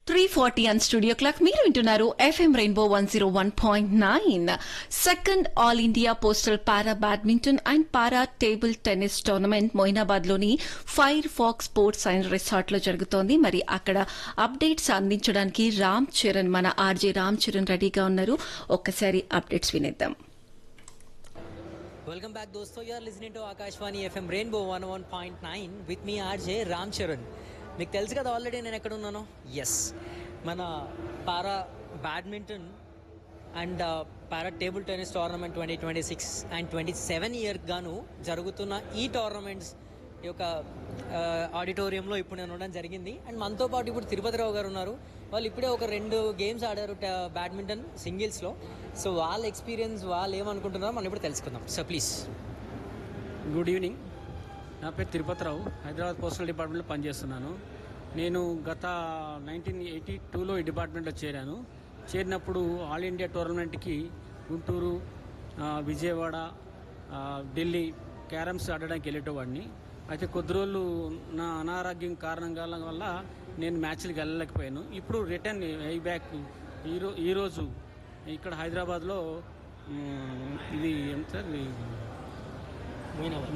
three forty and studio clock మీరు వింటున్నారు FM rainbow one zero one point nine second all India postal para badminton and para table tennis tournament Moinabad లోని fire fox sports and resort లో జరుగుతోంది మరి అక్కడ updates అందించడానికి రామ్ చరణ్ మన RJ Ram Charan రెడీగా ఉన్నారు ఒక్కసారి అప్డేట్స్ వినేద్దాం వెల్కమ్ బ్యాక్ దోస్తో you're listening to Akashvani FM rainbow one one point nine with me RJ Ram Charan మీకు తెలుసు కదా ఆల్రెడీ నేను ఎక్కడ ఉన్నాను ఎస్ మన para badminton and para table tennis tournament twenty twenty six and twenty seven year గాను జరుగుతున్న ఈ టోర్నమెంట్స్ ఈ యొక్క ఆడిటోరియంలో ఇప్పుడు నేను ఉండడం జరిగింది అండ్ మనతో పాటు ఇప్పుడు తిరుపతిరావు గారు ఉన్నారు వాళ్ళు ఇప్పుడే ఒక రెండు గేమ్స్ ఆడారు బ్యాడ్మింటన్ సింగిల్స్లో సో వాళ్ళ ఎక్స్పీరియన్స్ వాళ్ళు ఏమనుకుంటున్నారో మనం ఇప్పుడు తెలుసుకుందాం సో ప్లీజ్ గుడ్ ఈవినింగ్ నా పేరు తిరుపతిరావు హైదరాబాద్ పోస్టల్ డిపార్ట్మెంట్లో పనిచేస్తున్నాను నేను గత నైన్టీన్ ఎయిటీ టూలో ఈ డిపార్ట్మెంట్లో చేరాను చేరినప్పుడు ఆల్ ఇండియా టోర్నమెంట్కి గుంటూరు ఆ, విజయవాడ ఆ, ఢిల్లీ క్యారమ్స్ ఆడడానికి వెళ్ళేటవాడిని అయితే కొద్ది రోజులు నా అనారోగ్యం కారణంగా వల్ల నేను మ్యాచ్లకు వెళ్ళలేకపోయాను ఇప్పుడు రిటర్న్ ఐ బ్యాక్ ఈరో ఈరోజు ఇక్కడ హైదరాబాద్లో మ్, ఇది ఎంత